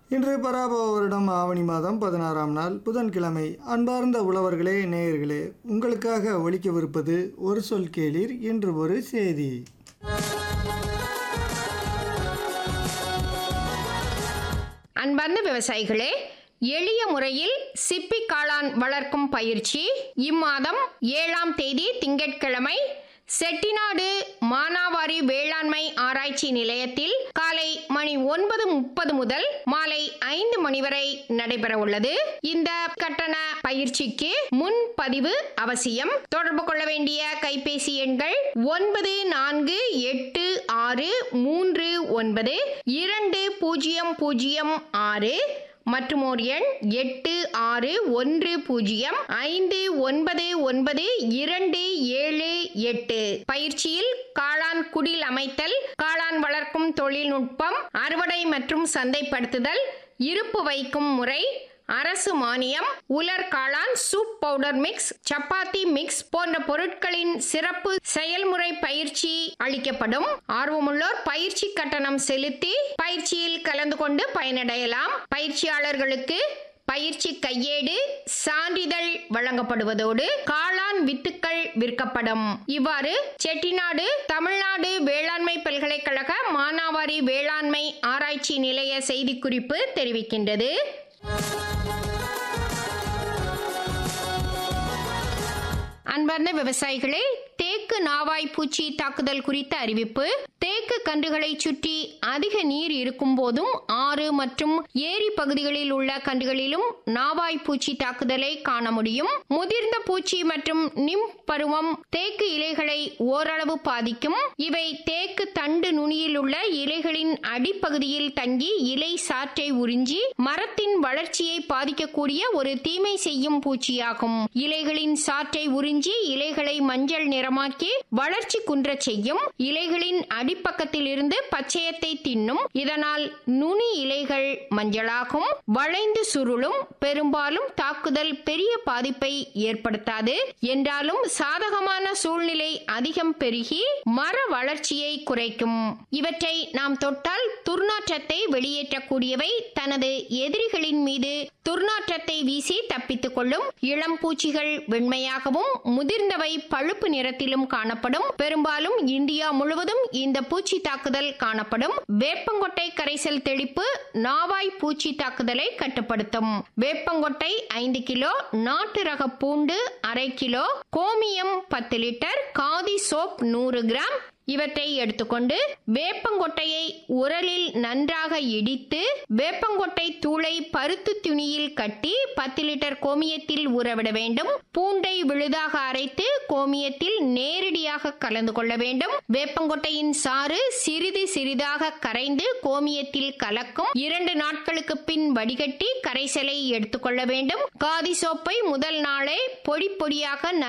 இன்று பராபவ வருடம் ஆவணி மாதம் பதினாறாம் நாள் புதன்கிழமை அன்பார்ந்த உழவர்களே நேயர்களே உங்களுக்காக ஒலிக்கவிருப்பது ஒரு சொல் கேளீர் இன்று ஒரு செய்தி அன்பார்ந்த விவசாயிகளே எளிய முறையில் சிப்பி காளான் வளர்க்கும் பயிற்சி இம்மாதம் ஏழாம் தேதி திங்கட்கிழமை செட்டிநாடு மானாவாரி வேளாண்மை ஆராய்ச்சி நிலையத்தில் காலை மணி ஒன்பது முப்பது முதல் மாலை ஐந்து மணி வரை நடைபெற உள்ளது இந்த கட்டண பயிற்சிக்கு முன்பதிவு அவசியம் தொடர்பு கொள்ள வேண்டிய கைபேசி எண்கள் ஒன்பது நான்கு எட்டு ஆறு மூன்று ஒன்பது இரண்டு பூஜ்ஜியம் பூஜ்ஜியம் ஆறு மற்றும் ஒரு எண் எட்டு ஆறு ஒன்று பூஜ்ஜியம் ஐந்து ஒன்பது ஒன்பது இரண்டு ஏழு எட்டு பயிற்சியில் காளான் குடில் அமைத்தல் காளான் வளர்க்கும் தொழில்நுட்பம் அறுவடை மற்றும் சந்தைப்படுத்துதல் இருப்பு வைக்கும் முறை அரசு மானியம் உலர் காளான் soup powder mix chapati mix போன்ற பொருட்களின் சிறப்பு செயல்முறை பயிற்சி அளிக்கப்படும் ஆர்வமுள்ளோர் பயிற்சி கட்டணம் செலுத்தி பயிற்சியில் கலந்து கொண்டு பயனடையலாம் பயிற்சியாளர்களுக்கு பயிற்சி கையேடு சான்றிதழ் வழங்கப்படுவதோடு காளான் வித்துக்கள் விற்கப்படும் இவ்வாறு செட்டிநாடு தமிழ்நாடு வேளாண்மை பல்கலைக்கழக மானாவாரி வேளாண்மை ஆராய்ச்சி நிலைய செய்திக்குறிப்பு தெரிவிக்கின்றது அன்பார்ந்த விவசாயிகளே தேக்கு நாவாய் பூச்சி தாக்குதல் குறித்த அறிவிப்பு தேக்கு கன்றுகளை சுற்றி அதிக நீர் இருக்கும் போதும் ஆறு மற்றும் ஏரி பகுதிகளில் உள்ள கன்றுகளிலும் நாவாய் பூச்சி தாக்குதலை காண முடியும் முதிர்ந்த பூச்சி மற்றும் நிம் பருவம் தேக்கு இலைகளை ஓரளவு பாதிக்கும் இவை தேக்கு தண்டு நுனியில் உள்ள இலைகளின் அடிப்பகுதியில் தங்கி இலை சாற்றை உறிஞ்சி மரத்தின் வளர்ச்சியை பாதிக்கக்கூடிய ஒரு தீமை செய்யும் பூச்சியாகும் இலைகளின் சாற்றை உறிஞ்சி இலைகளை மஞ்சள் நிறமாக்கி வளர்ச்சி குன்றச் செய்யும் இலைகளின் அடிப்பக்கத்தில் இருந்து பச்சையத்தை தின்னும் இதனால் நுனி இலைகள் மஞ்சளாகும் வளைந்து சுருளும் பெரும்பாலும் தாக்குதல் பெரிய பாதிப்பை ஏற்படுத்தாது என்றாலும் சாதகமான சூழ்நிலை அதிகம் பெருகி மர வளர்ச்சியை குறைக்கும் இவற்றை நாம் தொட்டால் துர்நாற்றத்தை வெளியேற்றக்கூடியவை தனது எதிரிகளின் மீது துர்நாற்றத்தை வீசி தப்பித்துக் கொள்ளும் இளம் பூச்சிகள் வெண்மையாகவும் முதிர்ந்தவை பழுப்பு நிறத்திலும் காணப்படும் பெரும்பாலும் இந்தியா முழுவதும் இந்த பூச்சி தாக்குதல் காணப்படும் வேப்பங்கொட்டை கரைசல் தெளிப்பு நாவாய் பூச்சி தாக்குதலை கட்டுப்படுத்தும் வேப்பங்கொட்டை ஐந்து கிலோ நாட்டு ரக பூண்டு அரை கிலோ கோமியம் பத்து லிட்டர் காதி சோப் நூறு கிராம் இவற்றை எடுத்துக்கொண்டு வேப்பங்கொட்டையை உரலில் நன்றாக இடித்து வேப்பங்கொட்டை தூளை பருத்து துணியில் கட்டி பத்து லிட்டர் கோமியத்தில் ஊறவிட வேண்டும் பூண்டை விழுதாக அரைத்து கோமியத்தில் நேரடியாக கலந்து கொள்ள வேண்டும் வேப்பங்கொட்டையின் சாறு சிறிது சிறிதாக கரைந்து கோமியத்தில் கலக்கும் இரண்டு நாட்களுக்கு பின் வடிகட்டி கரைசலை எடுத்துக்கொள்ள வேண்டும் காதி சோப்பை முதல் நாளே பொடி பொடியாக